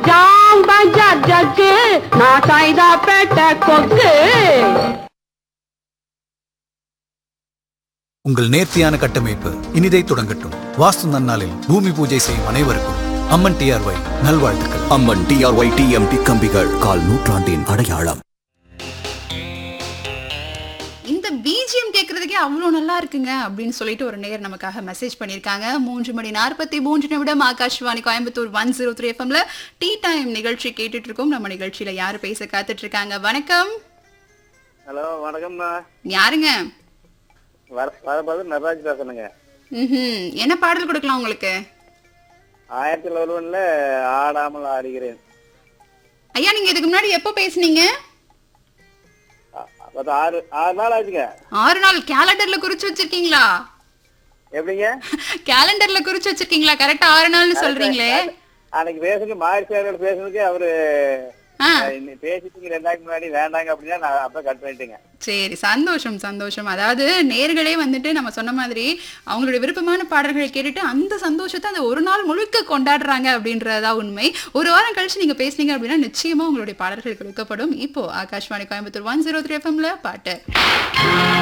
Jam பஜார் jug நான் சைதா பேட்ட கொக்கு உங்கள் நேர்த்தியான கட்டமைப்பு இனிதை தொடங்கட்டும் வாஸ்து நன்னாளில் பூமி பூஜை செய்யும் அனைவருக்கும் அம்மன் டிஆர்ஒய் நல்வாழ்த்துக்கள் அம்மன் டிஆர்ஒய் டிஎம்டி கம்பிகள் கால் நூற்றாண்டின் அடையாளம் இந்த பிஜிஎம் கேட்கறதுக்கே அவ்வளோ நல்லா இருக்குங்க அப்படின்னு சொல்லிட்டு ஒரு நேர் நமக்காக மெசேஜ் பண்ணியிருக்காங்க மூன்று மணி நாற்பத்தி மூன்று நிமிடம் Akashvani Coimbatore one zero three எஃப்எம்ல டீ டைம் நிகழ்ச்சி கேட்டுட்டு இருக்கோம் நம்ம நிகழ்ச்சியில யாரு பேச காத்துட்டு இருக்காங்க வணக்கம் ஹலோ வணக்கம்ண்ணா யாருங்க வர வரப்போது நடராஜ் பேசணுங்க ம்ஹும். என்ன பாடல் கொடுக்கலாம் உங்களுக்கு ஆயிரத்தி ஒருவன்ல ஆடாமல் ஆடுகிறேன் ஐயா நீங்க இதுக்கு முன்னாடி எப்போ பேசுனீங்க அ- அது ஆறு ஆறு நாள் ஆச்சுங்க ஆறு நாள் கேலண்டர்ல குறிச்சு வச்சிருக்கீங்களா எப்படிங்க கேலண்டர்ல குறிச்சு வச்சிருக்கீங்களா கரெக்டா ஆறு நாள்னு சொல்றீங்களே அன்னைக்கு பேசுங்க மாரி சேரோட பேசுனதுக்கு அவரு ஆ அஹ், இன்னைக்கு பேசிட்டீங்க ரெண்டு நாளைக்கு முன்னாடி வேண்டாங்க அப்படின்னா நான் அப்ப கட் பண்ணிட்டேங்க சரி சந்தோஷம் சந்தோஷம் அதாவது நேர்களே வந்துட்டு நம்ம சொன்ன மாதிரி அவங்களுடைய விருப்பமான பாடல்களை கேட்டுட்டு அந்த சந்தோஷத்தை அந்த ஒரு நாள் முழுக்க கொண்டாடுறாங்க அப்படின்றதா உண்மை ஒரு வாரம் கழிச்சு நீங்க பேசுனீங்க அப்படின்னா நிச்சயமா உங்களுடைய பாடல்கள் கொடுக்கப்படும் இப்போ Akashvani Coimbatore one zero three எஃப்எம்ல பாட்டு